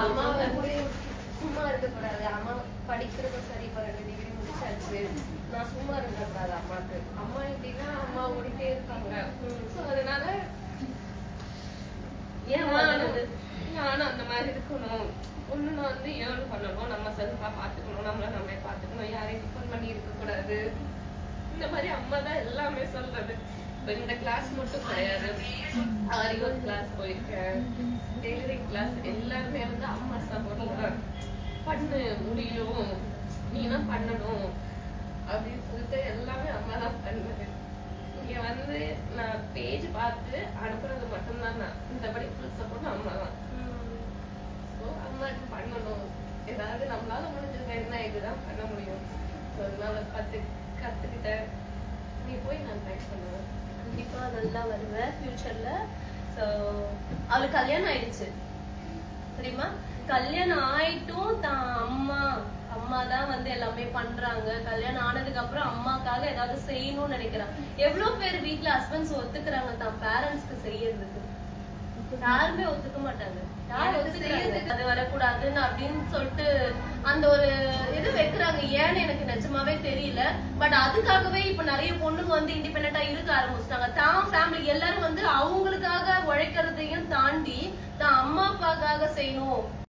அம்மா வந்து சும்மா இருக்கக்கூடாது அம்மா படிக்கிறதும் சரி இப்போ ரெண்டு டிகிரி முடிச்சாச்சு நான் சும்மா இருக்கக்கூடாது அம்மாக்கு அம்மா எப்படின்னா அம்மா ஓடிட்டே இருக்காங்க ஸோ அதனால ஏன் வளருது? நானும் அந்த மாதிரி இருக்கணும் ஒண்ணு நான் வந்து ஏர்ன் பண்ணணும் நம்ம செல்ஃபா பாத்துக்கணும் நம்மள நம்மளே பாத்துக்கணும் யாரையும் டிபெண்ட் பண்ணி இருக்க கூடாது இந்த மாதிரி அம்மா தான் எல்லாமே சொல்றது இப்ப இந்த கிளாஸ் மட்டும் கிடையாது ஆரியோர் கிளாஸ் போயிருக்கேன் டெய்லரிங் கிளாஸ் எல்லாருமே வந்து அம்மா சப்போர்ட்ல தான் பண்ணு முடியும் நீ தான் பண்ணணும் அப்படின்னு சொல்லிட்டு எல்லாமே அம்மா தான் பண்ணுது இங்க வந்து நான் பேஜ் பார்த்து அனுப்புறது மட்டும்தான் நான் இந்தபடி ஃபுல் சப்போர்ட் அம்மா தான் ஸோ அம்மாக்கு பண்ணணும் ஏதாவது நம்மளால முடிஞ்சது என்ன இதுதான் பண்ண முடியும் ஸோ அதனால பார்த்து கத்துக்கிட்டேன் நீ போய் நான் ட்ரை பண்ணுவேன் கண்டிப்பா நல்லா வருவேன் ஃபியூச்சர்ல சோ அவளுக்கு கல்யாணம் ஆயிடுச்சு சரிம்மா கல்யாணம் ஆயிட்டும் தான் அம்மா அம்மா தான் வந்து எல்லாமே பண்றாங்க கல்யாணம் ஆனதுக்கு அப்புறம் அம்மாக்காக ஏதாவது செய்யணும்னு நினைக்கிறாங்க எவ்வளவு பேர் வீட்ல ஹஸ்பண்ட்ஸ் ஒத்துக்குறாங்க தான் பேரண்ட்ஸ்க்கு செய்யறதுக்கு யாருமே ஒத்துக்க மாட்டாங்க யார் ஒத்துக்கிறாங்க அது வரக்கூடாதுன்னு அப்படின்னு சொல்லிட்டு அந்த ஒரு இது வைக்கிறாங்க ஏன்னு எனக்கு நிஜமாவே தெரியல பட் அதுக்காகவே இப்ப நிறைய பொண்ணுங்க வந்து இண்டிபெண்டா இருக்க ஆரம்பிச்சிட்டாங்க தான் ஃபேமிலி எல்லாரும் வந்து அவங்களுக்காக உழைக்கிறதையும் தாண்டி தான் அம்மா அப்பாக்காக செய்யணும்